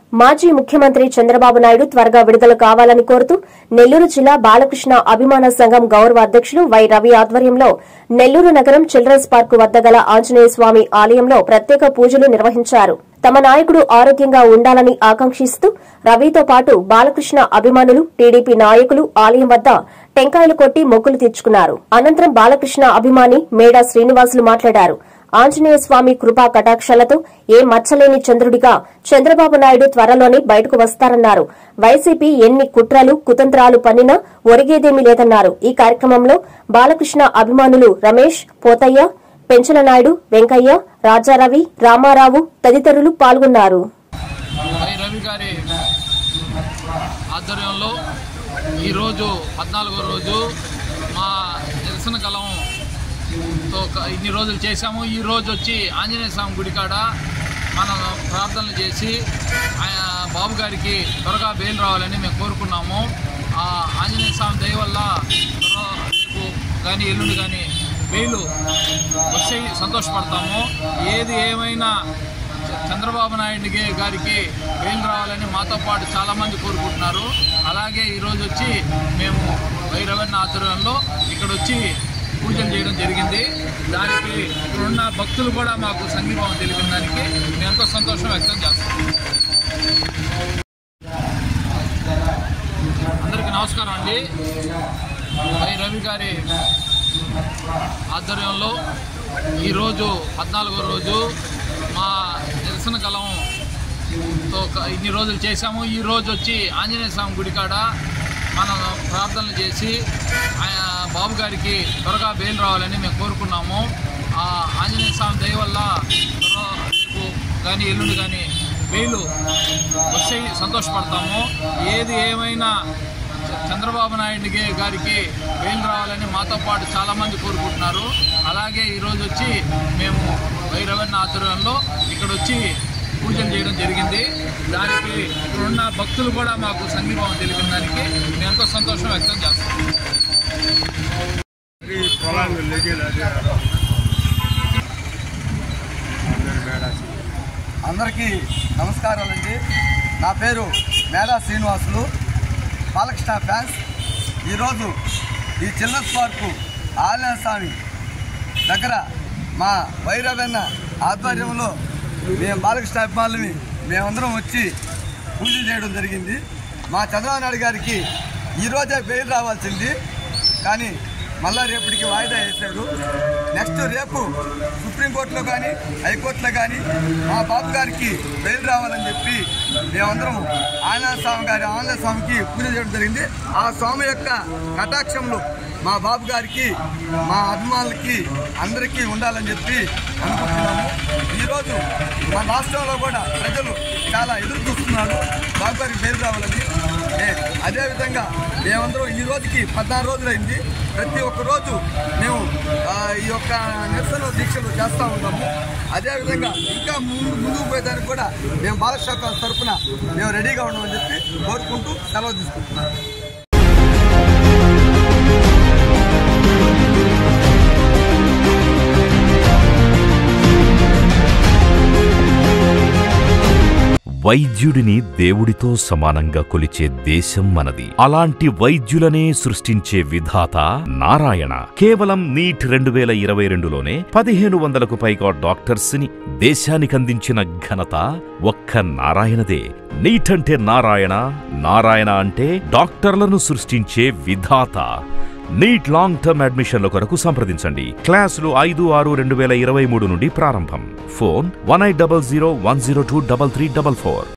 మాజీ ముఖ్యమంత్రి చంద్రబాబు నాయుడు త్వరగా విడుదల కావాలని కోరుతూ నెల్లూరు జిల్లా బాలకృష్ణ అభిమాన సంఘం గౌరవ అధ్యక్షులు వై రవి ఆధ్వర్యంలో నెల్లూరు నగరం చిల్డ్రన్స్ పార్కు వద్ద గల ఆంజనేయ స్వామి ఆలయంలో ప్రత్యేక పూజలు నిర్వహించారు తమ నాయకుడు ఆరోగ్యంగా ఉండాలని ఆకాంక్షిస్తూ రవితో పాటు బాలకృష్ణ అభిమానులు టీడీపీ నాయకులు ఆలయం వద్ద టెంకాయలు కొట్టి మొక్కులు తీర్చుకున్నారు అనంతరం బాలకృష్ణ అభిమాని మేడా శ్రీనివాసులు మాట్లాడారు ఆంజనేయ స్వామి కృపా కటాక్షాలతో ఏ మచ్చలేని చంద్రుడిగా చంద్రబాబు నాయుడు త్వరలోనే బయటకు వస్తారన్నారు వైసీపీ ఎన్ని కుట్రలు కుతంత్రాలు పన్నినా ఒరిగేదేమీ లేదన్నారు ఈ కార్యక్రమంలో బాలకృష్ణ అభిమానులు రమేష్ పోతయ్య పెంచల నాయుడు వెంకయ్య రాజారవి రామారావు తదితరులు పాల్గొన్నారు వై రవి గారి ఆధ్వర్యంలో ఈరోజు పద్నాలుగో రోజు మా నిరసన కలంతో క- ఇన్ని రోజులు చేశాము ఈ రోజు వచ్చి ఆంజనేయ స్వామి గుడి కాడ మనం ప్రార్థనలు చేసి ఆయన బాబు గారికి త్వరగా బెయిల్ రావాలని మేము కోరుకున్నాము ఆ ఆంజనేయ స్వామి దయ వల్ల త్వరగా రేపు కానీ ఎల్లుండి కానీ బెయిల్ వచ్చి సంతోషపడతాము ఏది ఏమైనా చంద్రబాబు నాయుడు గే- గారికి బెయిల్ రావాలని మాతో పాటు చాలా మంది కోరుకుంటున్నారు అలాగే ఈరోజు వచ్చి మేము వైరవన్న ఆధ్వర్యంలో ఇక్కడ వచ్చి పూజలు చేయడం జరిగింది దానికి ఇక్కడున్న భక్తులు కూడా మాకు సంఘీభావం తెలిపిన దానికి మేము ఎంతో సంతోషం వ్యక్తం చేస్తాం అందరికీ నమస్కారం అండి వై రవి గారి ఆధ్వర్యంలో ఈరోజు పద్నాలుగో రోజు మా నిరసన కలంతో క- ఇన్ని రోజులు చేశాము ఈ రోజు వచ్చి ఆంజనేయ స్వామి గుడి కాడ మనం ప్రార్థనలు చేసి ఆయన బాబు గారికి త్వరగా బెయిల్ రావాలని మేము కోరుకున్నాము ఆ ఆంజనేయ స్వామి దయ వల్ల త్వరగా రేపు కానీ ఎల్లుండి కానీ బెయిల్ వచ్చి సంతోషపడతాము ఏది ఏమైనా చ- చంద్రబాబు నాయుడు గే- గారికి బెయిల్ రావాలని మాతో పాటు చాలా మంది కోరుకుంటున్నారు అలాగే ఈరోజు వచ్చి మేము వైరవన్న ఆధ్వర్యంలో ఇక్కడ వచ్చి పూజలు చేయడం జరిగింది దానికి ఇక్కడున్న భక్తులు కూడా మాకు సంఘీభావం తెలిపిన దానికి మేము ఎంతో సంతోషం వ్యక్తం చేస్తాం ఈ పొలాన్ని లెగేది అదే అందరు మేడాసి అందరికీ నమస్కారాలండి నా పేరు మేడా శ్రీనివాసులు బాలకృష్ణ ఫ్యాన్స్ ఈరోజు ఈ చిల్డ్రన్స్ పార్కు ఆలయ స్వామి దగ్గర మా వైరవెన్న ఆధ్వర్యంలో మేము బాలకృష్ణ అభిమానులని మేమందరం వచ్చి పూజలు చేయడం జరిగింది మా చంద్రబాబు నాయుడు గారికి ఈరోజే బెయిల్ రావాల్సింది కానీ మళ్ళా రేపటికి వాయిదా వేశారు నెక్స్ట్ రేపు సుప్రీంకోర్టులో కానీ హైకోర్టులో కానీ మా బాబు గారికి బెయిల్ రావాలని చెప్పి మేమందరం ఆంజనేయ స్వామి గారి ఆంజనేయ స్వామికి పూజ చేయడం జరిగింది ఆ స్వామి యొక్క కటాక్షంలో మా బాబు గారికి మా అభిమానులకి అందరికీ ఉండాలని చెప్పి అనుకుంటున్నాము ఈరోజు మా రాష్ట్రంలో కూడా ప్రజలు చాలా ఎదురు చూస్తున్నారు బాబు గారికి బెయిల్ రావాలని ఏ, అదేవిధంగా మేమందరం ఈ రోజుకి పద్నాలుగు రోజులైంది ప్రతి ఒక్క రోజు మేము ఆ, ఈ యొక్క నిరసన దీక్షలు చేస్తూ ఉంటాము అదేవిధంగా ఇంకా ముందు ముందుకు పోయేదానికి కూడా మేము బాలశాఖ తరఫున మేము రెడీగా ఉన్నామని చెప్పి కోరుకుంటూ సెలవు తీసుకుంటున్నాం వైద్యుడిని దేవుడితో సమానంగా కొలిచే దేశం మనది అలాంటి వైద్యులనే సృష్టించే విధాత నారాయణ కేవలం నీట్ రెండు వేల ఇరవై రెండులోనే పదిహేను వందలకు పైగా డాక్టర్స్ ని దేశానికి అందించిన ఘనత ఒక్క నారాయణదే నీట్ అంటే నారాయణ నారాయణ అంటే డాక్టర్లను సృష్టించే విధాత నీట్ లాంగ్ టర్మ్ అడ్మిషన్ల కొరకు సంప్రదించండి క్లాసులు ఐదు ఆరు రెండు వేల ఇరవై మూడు నుండి ప్రారంభం phone one eight double zero one zero two double three double four